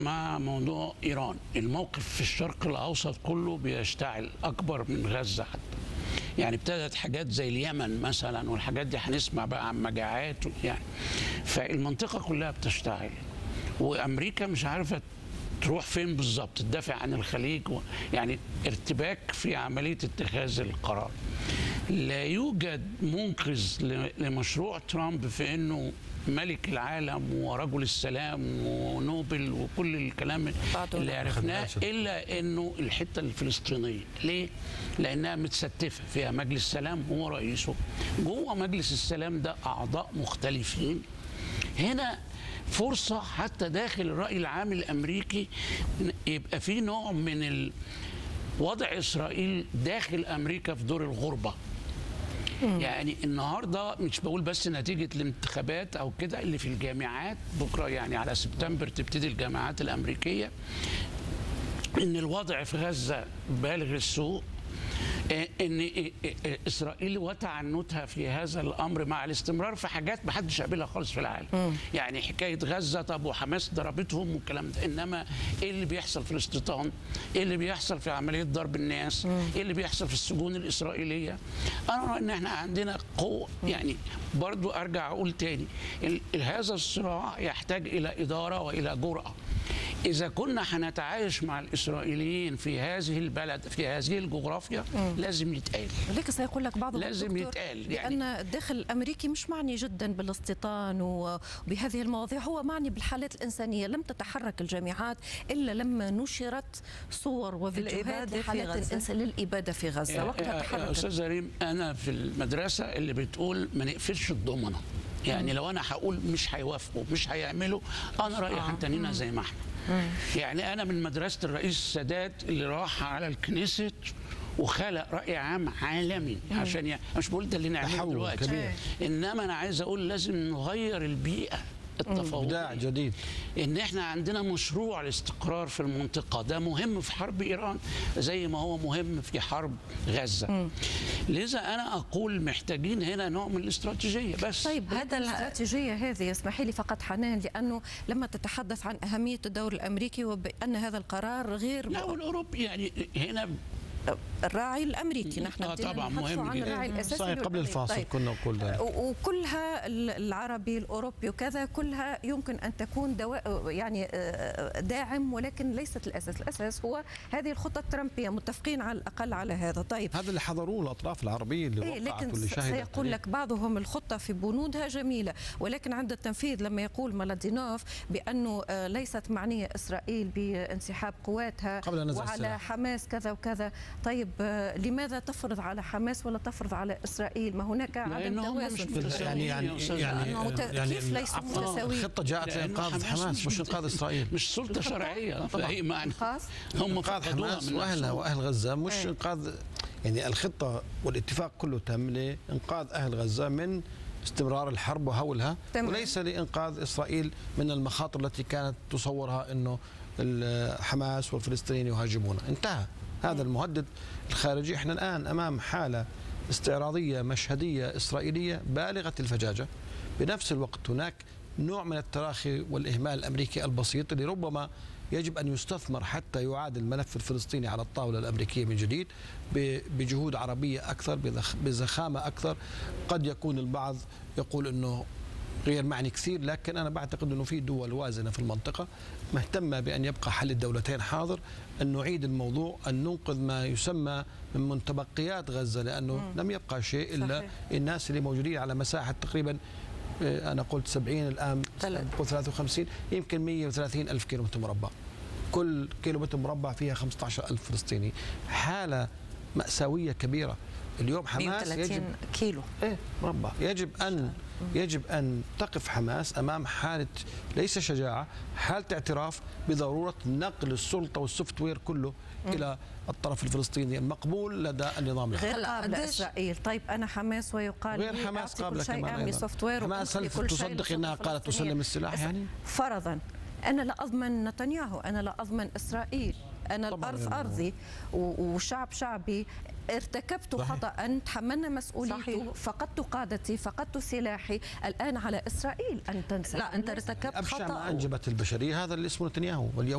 مع موضوع ايران الموقف في الشرق الاوسط كله بيشتعل اكبر من غزه حتى يعني ابتدت حاجات زي اليمن مثلا والحاجات دي هنسمع بقى عن مجاعات يعني فالمنطقه كلها بتشتعل وامريكا مش عارفه تروح فين بالظبط تدافع عن الخليج و... يعني ارتباك في عمليه اتخاذ القرار لا يوجد منقذ ل- لمشروع ترامب في انه ملك العالم ورجل السلام ونوبل وكل الكلام بعده اللي لا. عرفناه خدناش. الا انه الحته الفلسطينيه ليه لانها متستفه فيها مجلس السلام هو رئيسه جوه مجلس السلام ده اعضاء مختلفين هنا فرصه حتى داخل الراي العام الامريكي يبقى في نوع من ال... وضع اسرائيل داخل امريكا في دور الغربه يعني النهارده مش بقول بس نتيجه الانتخابات او كده اللي في الجامعات بكره يعني على سبتمبر تبتدي الجامعات الامريكيه ان الوضع في غزه بالغ السوء آه، ان آه، آه، اسرائيل وتعنتها في هذا الامر مع الاستمرار في حاجات ما حدش قابلها خالص في العالم يعني حكايه غزه طب وحماس ضربتهم والكلام ده انما ايه اللي بيحصل في الاستيطان ايه اللي بيحصل في عمليه ضرب الناس ايه اللي بيحصل في السجون الاسرائيليه انا ارى ان احنا عندنا قوه يعني برضو ارجع اقول تاني ال- هذا الصراع يحتاج الى اداره والى جراه إذا كنا هنتعايش مع الإسرائيليين في هذه البلد في هذه الجغرافيا لازم يتقال لذلك سيقول لك بعضهم لازم دكتور يتقال، يعني- بأن الداخل الأمريكي مش معني جدا بالاستيطان وبهذه المواضيع هو معني بالحالات الإنسانية لم تتحرك الجامعات إلا لما نشرت صور وفيديوهات الإبادة في لحالات غزة. الإنسان للإبادة في غزة وقتها يا تحركت أستاذ ريم أنا في المدرسة اللي بتقول ما نقفلش الضمنة يعني لو أنا هقول مش هيوافقوا مش هيعملوا أنا رأيي هنتنينا زي ما احنا يعني أنا من مدرسة الرئيس السادات اللي راح على الكنيست وخلق رأي عام عالمي عشان يعني مش بقول ده اللي نعمله تحول دلوقتي كبير. إنما أنا عايز أقول لازم نغير البيئة التفاوضية ابداع جديد ان احنا عندنا مشروع الاستقرار في المنطقه ده مهم في حرب ايران زي ما هو مهم في حرب غزه لذا انا اقول محتاجين هنا نوع من الاستراتيجيه بس طيب هذا الاستراتيجية هذه اسمحي لي فقط حنان لأنه لما تتحدث عن أهمية الدور الأمريكي وبأن هذا القرار غير لا والاوروبي يعني هنا الراعي الامريكي نحن آه بدنا طبعاً، نحدثوا مهم عن جداً. الراعي الاساسي صحيح قبل الأمريكي. الفاصل كنا نقول ذلك. و- وكلها ال- العربي الاوروبي وكذا كلها يمكن ان تكون دواء يعني آه، داعم ولكن ليست الاساس، الاساس هو هذه الخطه الترامبيه متفقين على الاقل على هذا، طيب هذا اللي حضروه الاطراف العربيه اللي إيه وقعت لكن واللي س- شهدت سيقول عليه. لك بعضهم الخطة في بنودها جميلة ولكن عند التنفيذ لما يقول مالادينوف بأنه آه، ليست معنية إسرائيل بانسحاب قواتها قبل نزع وعلى السلاح. حماس كذا وكذا طيب آه، لماذا تفرض على حماس ولا تفرض على إسرائيل ما هناك عدم لأنهم مش توازن متساويين. يعني يعني يا أستاذ يعني لأنه مت- يعني كيف ليسوا عفواً، متساويين؟ الخطه جاءت لأنه لانقاذ حماس مش انقاذ اسرائيل مش سلطه شرعيه في اي معنى خاص هم انقاذ فقدوها حماس من واهلها نفسهم. واهل غزه مش إيه. انقاذ يعني الخطه والاتفاق كله تم لانقاذ اهل غزه من استمرار الحرب وهولها تمام. وليس لانقاذ اسرائيل من المخاطر التي كانت تصورها انه ال- حماس والفلسطينيين يهاجمونها انتهى هذا المهدد الخارجي احنا الان امام حاله استعراضيه مشهديه اسرائيليه بالغه الفجاجه بنفس الوقت هناك نوع من التراخي والاهمال الامريكي البسيط اللي ربما يجب ان يستثمر حتى يعاد الملف الفلسطيني على الطاوله الامريكيه من جديد ب- بجهود عربيه اكثر بزخ- بزخامه اكثر قد يكون البعض يقول انه غير معني كثير لكن انا بعتقد انه في دول وازنه في المنطقه مهتمه بان يبقى حل الدولتين حاضر ان نعيد الموضوع ان ننقذ ما يسمى من منتبقيات غزه لانه لم يبقى شيء الا صحيح. الناس اللي موجودين على مساحه تقريبا آه، انا قلت 70 الان ثلاث. بقول 53 يمكن 130 الف كيلو متر مربع كل كيلو متر مربع فيها 15 ألف فلسطيني حالة مأساوية كبيرة اليوم حماس يجب 130 كيلو ايه مربع يجب ان يجب ان تقف حماس امام حاله ليس شجاعه حاله اعتراف بضروره نقل السلطه والسوفت وير كله الى الطرف الفلسطيني المقبول لدى النظام العربي غير هلا قابلة قديش- إسرائيل طيب أنا حماس ويقال غير لي حماس أعطي قابلة كل شيء كمان أعمل أيضاً. سوفت وير حماس وأعطي هل كل شيء تصدق إنها للسلطة قالت تسلم الفلسطينية. السلاح بس يعني؟ فرضا أنا لا أضمن نتنياهو أنا لا أضمن إسرائيل أنا طبعاً الأرض يعني أرضي و- وشعب شعبي ارتكبت صحيح. خطأ تحملنا مسؤوليته صحيح. فقدت قادتي فقدت سلاحي الآن على إسرائيل أن تنسى لا انت ارتكبت ابشع ما خطا انجبت البشريه هذا اللي اسمه نتنياهو واليهود